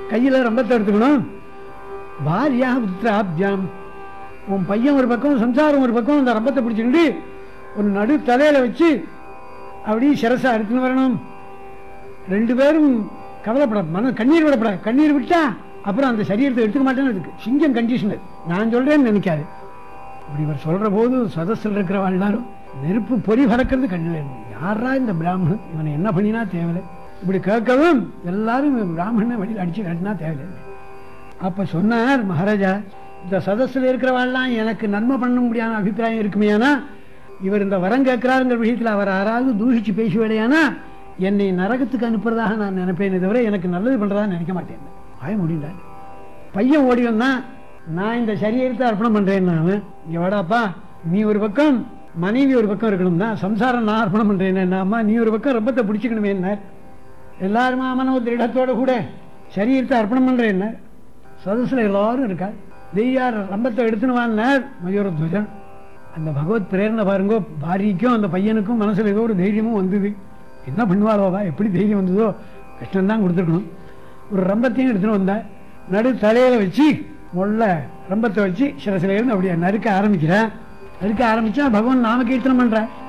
கையில் ரம்பத்தை எடுத்துக்கணும் பாரியா புத்திராப்தியாம் உன் பையன் ஒரு பக்கம் சம்சாரம் ஒரு பக்கம் அந்த ரம்பத்தை பிடிச்சிக்கிட்டு ஒரு நடு தலையில வச்சு அப்படியே சிரசா எடுத்துன்னு வரணும் ரெண்டு பேரும் கவலைப்பட மன கண்ணீர் விடப்பட கண்ணீர் விட்டா அப்புறம் அந்த சரீரத்தை எடுத்துக்க மாட்டேன்னு இருக்கு சிங்கம் கண்டிஷனர் நான் சொல்றேன்னு நினைக்காது இப்படி இவர் சொல்ற போது சதஸில் இருக்கிறவா எல்லாரும் நெருப்பு பொறி பறக்கிறது கண்ணில் யாரா இந்த பிராமணன் இவனை என்ன பண்ணினா தேவையில்லை இப்படி கேட்கவும் எல்லாரும் பிராமணனை வழியில் அடிச்சு கட்டினா தேவையில்லை அப்ப சொன்னார் மகாராஜா இந்த சதஸ்ல இருக்கிறவாள்லாம் எனக்கு நன்மை பண்ண முடியாத அபிப்பிராயம் இருக்குமேயானா இவர் இந்த வரம் கேட்கிறாருங்கிற விஷயத்தில் அவர் யாராவது தூஷிச்சு பேசுவேடையானா என்னை நரகத்துக்கு அனுப்புறதாக நான் நினைப்பேனே தவிர எனக்கு நல்லது பண்றதா நினைக்க மாட்டேன் ஆய முடியல பையன் ஓடி வந்தான் நான் இந்த சரீரத்தை அர்ப்பணம் பண்றேன் நான் இங்க வாடாப்பா நீ ஒரு பக்கம் மனைவி ஒரு பக்கம் இருக்கணும்னா சம்சாரம் நான் அர்ப்பணம் பண்றேன் அம்மா நீ ஒரு பக்கம் ரப்பத்தை பிடிச்சிக்கணுமே என்ன எல்லாருமா மனோ திருடத்தோட கூட சரீரத்தை அர்ப்பணம் பண்றேன் என்ன சதஸில் எல்லாரும் இருக்கா தெய்யார் ரம்பத்தை எடுத்துன்னு வாங்கினார் மயூரத்வஜன் அந்த பகவத் பிரேரணை பாருங்கோ பாரிக்கும் அந்த பையனுக்கும் மனசுல ஏதோ ஒரு தைரியமும் வந்தது என்ன பண்ணுவாளோவா எப்படி தைரியம் வந்ததோ கஷ்டம் தான் கொடுத்துருக்கணும் ஒரு ரம்பத்தையும் எடுத்துன்னு வந்தா நடு தலையில வச்சு முள்ள ரம்பத்தை வச்சு சில சில இருந்து அப்படியே நறுக்க ஆரம்பிக்கிறேன் நறுக்க ஆரம்பிச்சா பகவான் நாம கீர்த்தனம் பண்றேன்